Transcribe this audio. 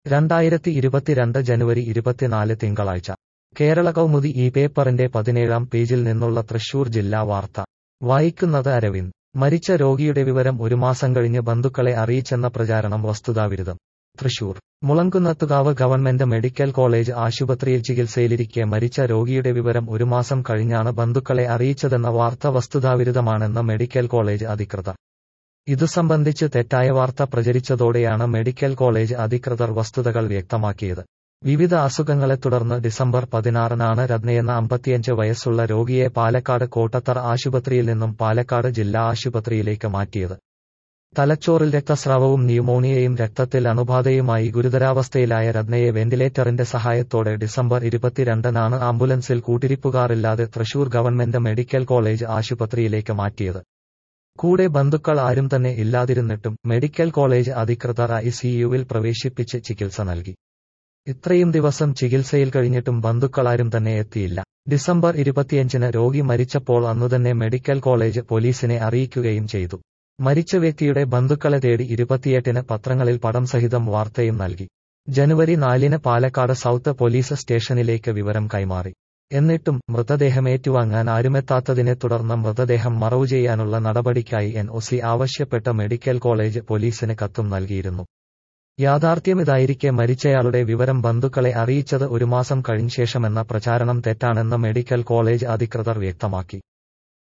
രണ്ടായിരത്തി ഇരുപത്തിരണ്ട് ജനുവരി ഇരുപത്തിനാല് തിങ്കളാഴ്ച കേരള കൗമുദി ഈ പേപ്പറിന്റെ പതിനേഴാം പേജിൽ നിന്നുള്ള തൃശൂർ ജില്ലാ വാർത്ത വായിക്കുന്നത് അരവിന്ദ് മരിച്ച രോഗിയുടെ വിവരം ഒരു മാസം കഴിഞ്ഞ് ബന്ധുക്കളെ അറിയിച്ചെന്ന പ്രചാരണം വസ്തുതാവിരുദ്ധം Thrissur Mulankunnathukavu government medical college ആശുപത്രിയിൽ ചികിത്സയിലിരിക്കെ മരിച്ച രോഗിയുടെ വിവരം ഒരു മാസം കഴിഞ്ഞാണ് ബന്ധുക്കളെ അറിയിച്ചതെന്ന വാർത്ത വസ്തുതാവിരുദ്ധമാണെന്ന് മെഡിക്കൽ കോളേജ് അധികൃതർ ഇതു സംബന്ധിച്ച് തെറ്റായ വാർത്ത പ്രചരിച്ചതോടെയാണ് മെഡിക്കൽ കോളേജ് അധികൃതർ വസ്തുതകൾ വ്യക്തമാക്കിയത് വിവിധ അസുഖങ്ങളെ തുടർന്ന് ഡിസംബർ പതിനാറിനാണ് രത്നയെന്ന അമ്പത്തിയഞ്ച് വയസ്സുള്ള രോഗിയെ പാലക്കാട് കോട്ടത്തറ ആശുപത്രിയിൽ നിന്നും പാലക്കാട് ജില്ലാ ആശുപത്രിയിലേക്ക് മാറ്റിയത് തലച്ചോറിൽ രക്തസ്രാവവും ന്യൂമോണിയയും രക്തത്തിൽ അണുബാധയുമായി ഗുരുതരാവസ്ഥയിലായ രത്നയെ വെന്റിലേറ്ററിന്റെ സഹായത്തോടെ ഡിസംബർ ഇരുപത്തിരണ്ടിനാണ് ആംബുലൻസിൽ കൂട്ടിരിപ്പുകാറില്ലാതെ തൃശൂർ ഗവൺമെന്റ് മെഡിക്കൽ കോളേജ് ആശുപത്രിയിലേക്ക് മാറ്റിയത് കൂടെ ബന്ധുക്കൾ ആരും തന്നെ ഇല്ലാതിരുന്നിട്ടും മെഡിക്കൽ കോളേജ് അധികൃതർ ഐസിയുവിൽ പ്രവേശിപ്പിച്ച് ചികിത്സ നൽകി ഇത്രയും ദിവസം ചികിത്സയിൽ കഴിഞ്ഞിട്ടും ബന്ധുക്കളാരും തന്നെ എത്തിയില്ല ഡിസംബർ ഇരുപത്തിയഞ്ചിന് രോഗി മരിച്ചപ്പോൾ അന്നുതന്നെ മെഡിക്കൽ കോളേജ് പോലീസിനെ അറിയിക്കുകയും ചെയ്തു മരിച്ച വ്യക്തിയുടെ ബന്ധുക്കളെ തേടി ഇരുപത്തിയെട്ടിന് പത്രങ്ങളിൽ പടം സഹിതം വാർത്തയും നൽകി ജനുവരി നാലിന് പാലക്കാട് സൗത്ത് പോലീസ് സ്റ്റേഷനിലേക്ക് വിവരം കൈമാറി എന്നിട്ടും മൃതദേഹം ഏറ്റുവാങ്ങാൻ ആരുമെത്താത്തതിനെ തുടർന്ന് മൃതദേഹം മറവു ചെയ്യാനുള്ള നടപടിക്കായി എൻ ഒ സി ആവശ്യപ്പെട്ട മെഡിക്കൽ കോളേജ് പോലീസിന് കത്തും നൽകിയിരുന്നു യാഥാർത്ഥ്യമിതായിരിക്കെ മരിച്ചയാളുടെ വിവരം ബന്ധുക്കളെ അറിയിച്ചത് ഒരു മാസം കഴിഞ്ഞ ശേഷമെന്ന പ്രചാരണം തെറ്റാണെന്ന് മെഡിക്കൽ കോളേജ് അധികൃതർ വ്യക്തമാക്കി